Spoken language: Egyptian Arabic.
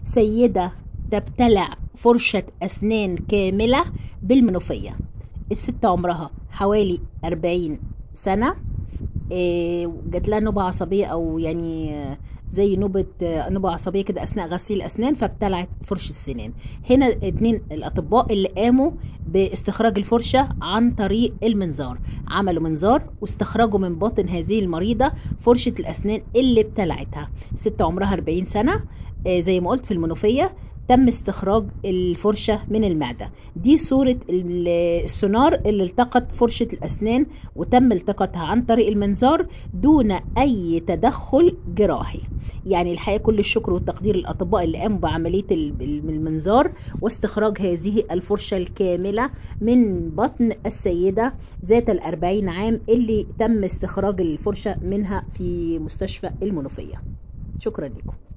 سيدة تبتلع فرشة أسنان كاملة بالمنوفية الست عمرها حوالي أربعين سنة إيه، جات لها نوبة عصبية أو يعني آه، زي نوبة آه، نوبة عصبية كده أثناء غسيل الأسنان فابتلعت فرشة السنان هنا اتنين الأطباء اللي قاموا باستخراج الفرشة عن طريق المنظار عملوا منظار واستخرجوا من باطن هذه المريضة فرشة الأسنان اللي ابتلعتها ست عمرها 40 سنة آه، زي ما قلت في المنوفية تم استخراج الفرشة من المعدة دي صورة ال- السونار اللي التقط فرشة الأسنان وتم التقاطها عن طريق المنظار دون أي تدخل جراحي يعني الحقيقة كل الشكر والتقدير للأطباء اللي قاموا بعملية ال- المنظار واستخراج هذه الفرشة الكاملة من بطن السيدة ذات الأربعين عام اللي تم استخراج الفرشة منها في مستشفى المنوفية شكرا لكم